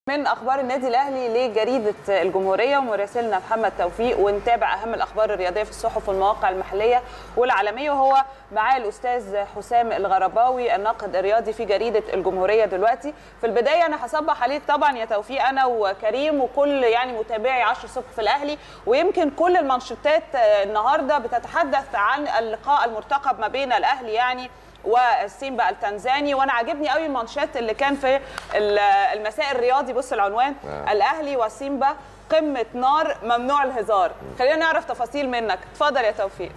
من اخبار النادي الاهلي لجريده الجمهوريه ومراسلنا محمد توفيق ونتابع اهم الاخبار الرياضيه في الصحف والمواقع المحليه والعالميه وهو معاه الاستاذ حسام الغرباوي الناقد الرياضي في جريده الجمهوريه دلوقتي في البدايه انا هصبح عليك طبعا يا توفيق انا وكريم وكل يعني متابعي 10 الصبح في الاهلي ويمكن كل المانشيتات النهارده بتتحدث عن اللقاء المرتقب ما بين الاهلي يعني والسيمبا التنزاني وانا عاجبني قوي المانشات اللي كان في المساء الرياضي بص العنوان آه. الاهلي والسيمبا قمه نار ممنوع الهزار خلينا نعرف تفاصيل منك اتفضل يا توفيق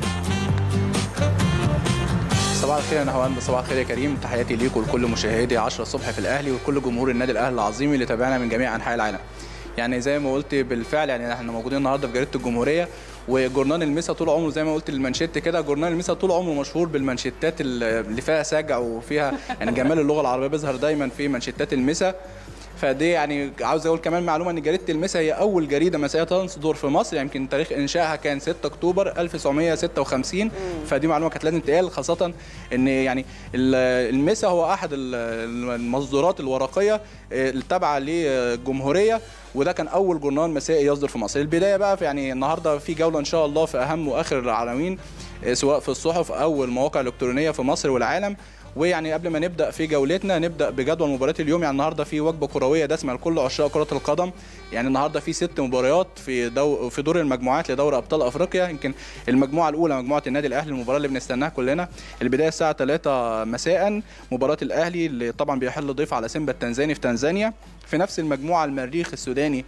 صباح الخير يا نهوان صباح الخير يا كريم تحياتي ليك ولكل مشاهدي 10 الصبح في الاهلي وكل جمهور النادي الاهلي العظيم اللي تابعنا من جميع انحاء العالم يعني زي ما قلت بالفعل يعني احنا موجودين النهارده في جريده الجمهوريه وجورنال المسا طول عمره زي ما قلت المانشيت كده جورنال المسا طول عمره مشهور بالمانشيتات اللي فيها سجع وفيها يعني جمال اللغه العربيه بيظهر دايما في مانشيتات المسا فدي يعني عاوز اقول كمان معلومه ان جريده المسا هي اول جريده مسائيه تصدر في مصر يمكن يعني تاريخ انشائها كان 6 اكتوبر 1956 مم. فدي معلومه كانت لازم تقال خاصه ان يعني المسا هو احد المصدرات الورقيه التابعه للجمهوريه وده كان اول جورنال مسائي يصدر في مصر البدايه بقى في يعني النهارده في جوله ان شاء الله في اهم واخر العناوين سواء في الصحف او المواقع الالكترونيه في مصر والعالم ويعني قبل ما نبدا في جولتنا نبدا بجدول مباريات اليوم يعني النهارده في وجبه كرويه دسمه لكل عشاق كره القدم يعني النهارده في ست مباريات في دو في دور المجموعات لدوري ابطال افريقيا يمكن المجموعه الاولى مجموعه النادي الاهلي المباراه اللي بنستناها كلنا البدايه الساعه 3 مساء مباراه الاهلي اللي طبعا بيحل ضيف على سيمبا التنزاني في تنزانيا في نفس المجموعه المريخ السوداني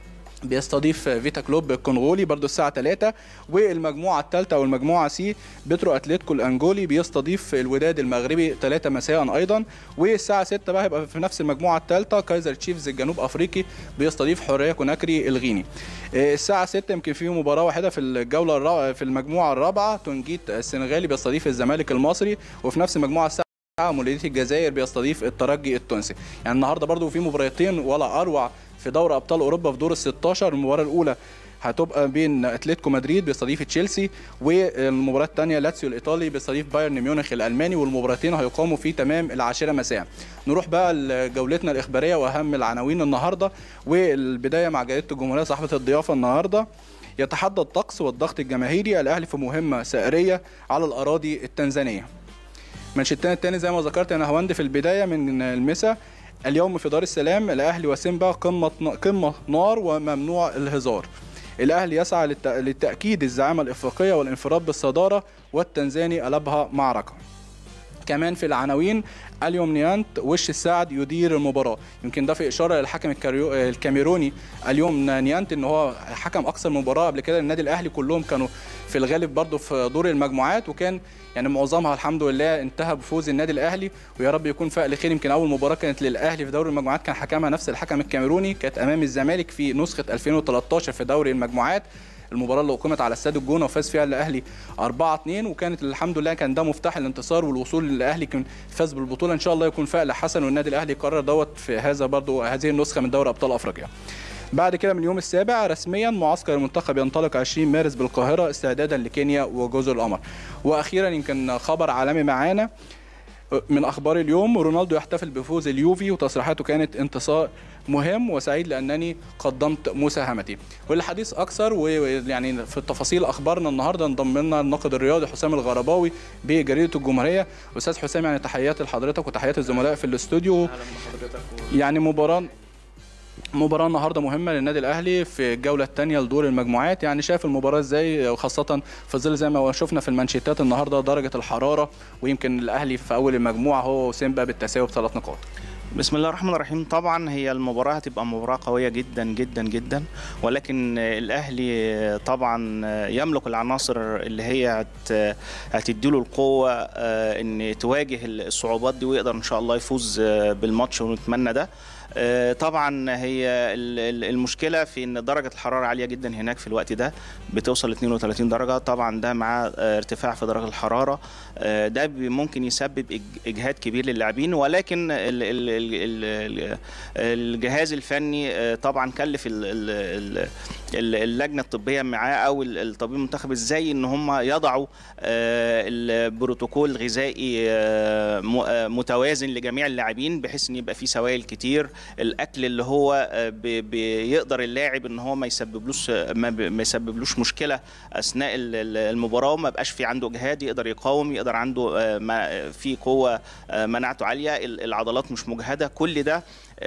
بيستضيف فيتا كلوب الكونغولي برضو الساعة 3 والمجموعة الثالثة والمجموعة سي بترو اتلتيكو الانجولي بيستضيف الوداد المغربي 3 مساء ايضا والساعة 6 بقى هيبقى في نفس المجموعة الثالثة كايزر تشيفز الجنوب افريقي بيستضيف حرية كوناكري الغيني الساعة 6 يمكن في مباراة واحدة في الجولة الرابعة في المجموعة الرابعة تونجيت السنغالي بيستضيف الزمالك المصري وفي نفس المجموعة الساعة مولودية الجزائر بيستضيف الترجي التونسي يعني النهارده برضو في مباراتين ولا اروع في دوري ابطال اوروبا في دور ال 16 المباراه الاولى هتبقى بين اتلتيكو مدريد بيستضيف تشيلسي والمباراه الثانيه لاتسيو الايطالي بيستضيف بايرن ميونخ الالماني والمباراتين هيقاموا في تمام العاشره مساء نروح بقى لجولتنا الاخباريه واهم العناوين النهارده والبدايه مع جريده الجمهوريه صاحبه الضيافه النهارده يتحدى الطقس والضغط الجماهيري الاهلي في مهمه سائريه على الاراضي التنزانيه منشتنا الثاني زي ما ذكرت انا هوند في البدايه من المسا اليوم في دار السلام الاهلي وسيمبا قمه قمه نار وممنوع الهزار الاهلي يسعى للتاكيد الزعامه الافريقيه والانفراد بالصداره والتنزاني قلبها معركه كمان في العناوين اليوم نيانت وش السعد يدير المباراه يمكن ده في اشاره للحكم الكاميروني اليوم نيانت ان هو حكم اكثر مباراه قبل كده النادي الاهلي كلهم كانوا في الغالب برضه في دور المجموعات وكان يعني معظمها الحمد لله انتهى بفوز النادي الاهلي ويا رب يكون فائل خير يمكن اول مباراه كانت للاهلي في دوري المجموعات كان حكمها نفس الحكم الكاميروني كانت امام الزمالك في نسخه 2013 في دوري المجموعات المباراه اللي اقيمت على استاد الجونه وفاز فيها الاهلي 4 2 وكانت الحمد لله كان ده مفتاح الانتصار والوصول للاهلي كان فاز بالبطوله ان شاء الله يكون فائل حسن والنادي الاهلي قرر دوت في هذا برضو هذه النسخه من دوري ابطال افريقيا بعد كده من اليوم السابع رسميا معسكر المنتخب ينطلق 20 مارس بالقاهره استعدادا لكينيا وجزر القمر واخيرا يمكن خبر عالمي معانا من اخبار اليوم رونالدو يحتفل بفوز اليوفي وتصريحاته كانت انتصار مهم وسعيد لانني قدمت مساهمتي والحديث اكثر ويعني في التفاصيل اخبارنا النهارده انضم لنا الناقد الرياضي حسام الغرباوي بجريده الجمهوريه استاذ حسام يعني تحياتي لحضرتك وتحيات الزملاء في الاستوديو يعني مباراه مباراة النهارده مهمة للنادي الأهلي في الجولة الثانية لدور المجموعات يعني شايف المباراة ازاي وخاصة في ظل زي ما شفنا في المانشيتات النهارده درجة الحرارة ويمكن الأهلي في أول المجموعة هو وسيمبا بالتساوي بثلاث نقاط. بسم الله الرحمن الرحيم طبعا هي المباراة هتبقى مباراة قوية جدا جدا جدا ولكن الأهلي طبعا يملك العناصر اللي هي هتديله القوة إن تواجه الصعوبات دي ويقدر إن شاء الله يفوز بالماتش ونتمنى ده طبعا هي المشكله في ان درجه الحراره عاليه جدا هناك في الوقت ده بتوصل 32 درجه طبعا ده مع ارتفاع في درجه الحراره ده ممكن يسبب اجهاد كبير للاعبين ولكن الجهاز الفني طبعا كلف اللجنه الطبيه معاه او الطبيب المنتخب ازاي ان هم يضعوا البروتوكول غذائي متوازن لجميع اللاعبين بحيث ان يبقى فيه سوائل كتير الاكل اللي هو آه، بي- بيقدر اللاعب ان هو ما يسببلوش ما بي- ما يسببلوش مشكله اثناء ال- ال- المباراه وما بقاش في عنده اجهاد يقدر يقاوم يقدر عنده آه، ما- في قوه آه، مناعته عاليه ال- العضلات مش مجهده كل ده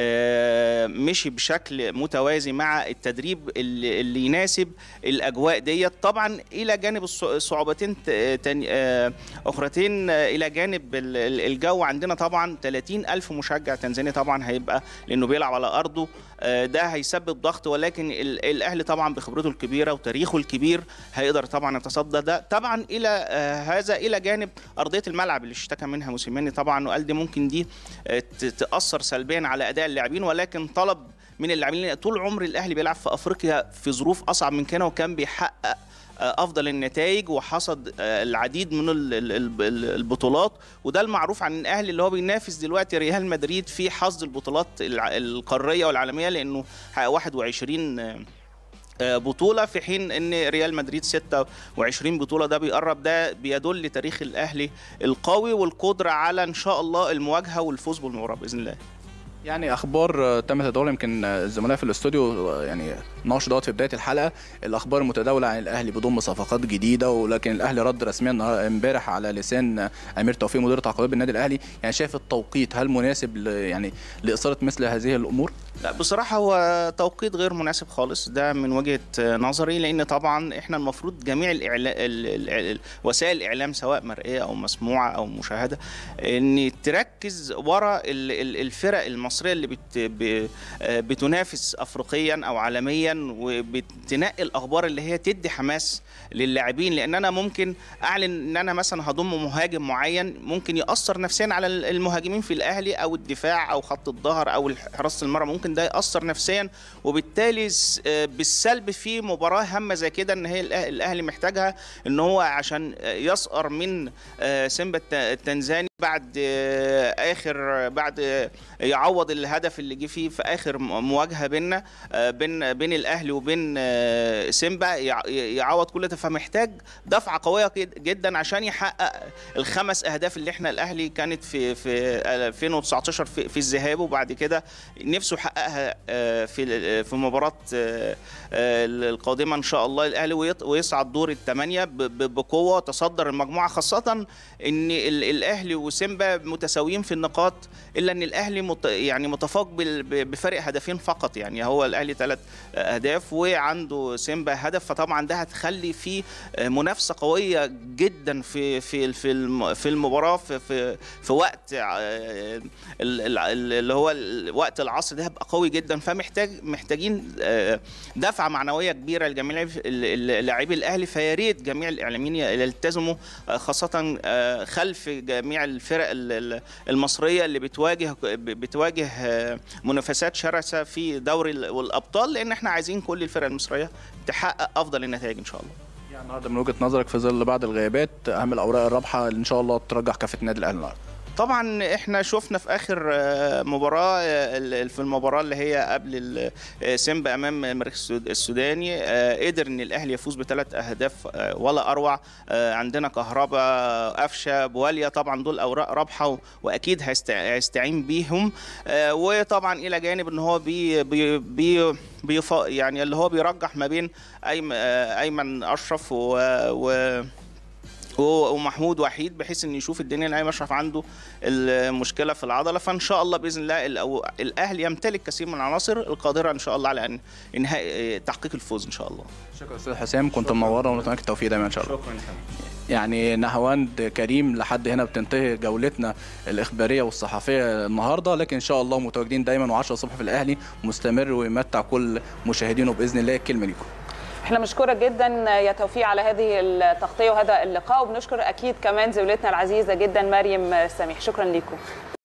آه، مشي بشكل متوازي مع التدريب اللي, اللي يناسب الاجواء ديت طبعا الى جانب الص- صعوبتين ت- تاني- آه، اخرتين آه، الى جانب ال- ال- الجو عندنا طبعا 30 الف مشجع تنزاني طبعا هيبقى لانه بيلعب على ارضه آه، ده هيسبب ضغط ولكن ال- الاهلي طبعا بخبرته الكبيره وتاريخه الكبير هيقدر طبعا يتصدى ده طبعا الى آه، هذا الى جانب ارضيه الملعب اللي اشتكى منها موسيماني طبعا وقال دي ممكن دي آه، ت- تاثر سلبيا على اداء اللاعبين ولكن طلب من اللاعبين لأن طول عمر الاهلي بيلعب في افريقيا في ظروف اصعب من كده وكان بيحقق آه، افضل النتائج وحصد آه، العديد من ال- ال- ال- البطولات وده المعروف عن الاهلي اللي هو بينافس دلوقتي ريال مدريد في حصد البطولات الع- القاريه والعالميه لانه حقق 21 آه، آه، بطولة في حين ان ريال مدريد 26 بطولة ده بيقرب ده بيدل تاريخ الاهلي القوي والقدرة على ان شاء الله المواجهة والفوز بالمباراة باذن الله يعني اخبار آه، تم تداولها يمكن آه، الزملاء في الاستوديو آه، يعني ناقشوا دوت في بدايه الحلقه الاخبار المتداوله عن الاهلي بضم صفقات جديده ولكن الاهلي رد رسميا النهار- امبارح على لسان آه، امير توفيق مدير تعاقدات بالنادي الاهلي يعني شايف التوقيت هل مناسب ل- يعني لاثاره مثل هذه الامور لا بصراحة هو توقيت غير مناسب خالص ده من وجهة نظري لأن طبعا احنا المفروض جميع الإعلا... ال... ال... ال... وسائل الإعلام سواء مرئية أو مسموعة أو مشاهدة إن تركز ورا ال... ال- الفرق المصرية اللي بت... ب... آه، بتنافس أفريقيا أو عالميا وبتنقي الأخبار اللي هي تدي حماس للاعبين لأن أنا ممكن أعلن إن أنا مثلا هضم مهاجم معين ممكن يأثر نفسيا على المهاجمين في الأهلي أو الدفاع أو خط الظهر أو حراسة المرمى ممكن ده يأثر نفسيا وبالتالي س- آه، بالسلب في مباراة هامة زي كده ان هي الأه- الاهلي محتاجها ان هو عشان آه، يسقر من آه، سيمبا الت- التنزاني بعد آه، اخر بعد آه، يعوض الهدف اللي جه فيه في اخر م- مواجهه بيننا آه، بين بين الاهلي وبين آه، سيمبا يع- يعوض كل ده فمحتاج دفعه قويه جد- جدا عشان يحقق الخمس اهداف اللي احنا الاهلي كانت في في 2019 في, في الذهاب وبعد كده نفسه يحققها آه، في ال- في مباراه آه، آه، القادمه ان شاء الله الاهلي ويط- ويصعد دور الثمانيه ب- ب- بقوه تصدر المجموعه خاصه ان ال- الاهلي وسيمبا متساويين في النقاط الا ان الاهلي مت يعني متفوق بال- ب- بفرق هدفين فقط يعني هو الاهلي ثلاث اهداف وعنده سيمبا هدف فطبعا ده هتخلي فيه آه، منافسه قويه جدا في في في الم- في المباراه في في, في وقت آه، ال- ال- ال- اللي هو ال- وقت العصر ده هيبقى قوي جدا فمحتاج محتاجين آه، دفعه معنويه كبيره لجميع ال- ال- لاعبي الاهلي فيا ريت جميع الاعلاميين يلتزموا آه، خاصه آه، خلف جميع الفرق ال- ال- المصريه اللي بتواجه بتواجه آه، منافسات شرسه في دوري ال- والابطال لان احنا عايزين كل الفرق المصريه تحقق افضل النتائج ان شاء الله يعني النهارده من وجهه نظرك في ظل بعض الغيابات اهم الاوراق الرابحه اللي ان شاء الله ترجح كافه النادي الاهلي النهارده طبعا احنا شفنا في اخر آه، مباراه آه، ال- في المباراه اللي هي قبل ال- آه، سيمبا امام المريخ السود- السوداني آه، قدر ان الاهلي يفوز بثلاث اهداف آه، ولا اروع آه، عندنا كهربا قفشه بواليا طبعا دول اوراق رابحه و- واكيد هيست- هيستعين بيهم آه، وطبعا الى جانب ان هو بي بي بي بيف يعني اللي هو بيرجح ما بين أيم- آه، ايمن اشرف و, و و- ومحمود وحيد بحيث ان يشوف الدنيا ان ايمن اشرف عنده المشكله في العضله فان شاء الله باذن الله الأو- الاهلي يمتلك كثير من العناصر القادره ان شاء الله على ان انهاء تحقيق الفوز ان شاء الله شكرا استاذ حسام كنت منورنا ونتمنى لك التوفيق دايما ان شاء الله شكرا يعني نهواند كريم لحد هنا بتنتهي جولتنا الاخباريه والصحفيه النهارده لكن ان شاء الله متواجدين دايما و10 الصبح في الاهلي مستمر ويمتع كل مشاهدينه باذن الله الكلمه ليكم احنا بنشكرك جدا يا توفيق على هذه التغطيه وهذا اللقاء وبنشكر اكيد كمان زميلتنا العزيزه جدا مريم سميح شكرا لكم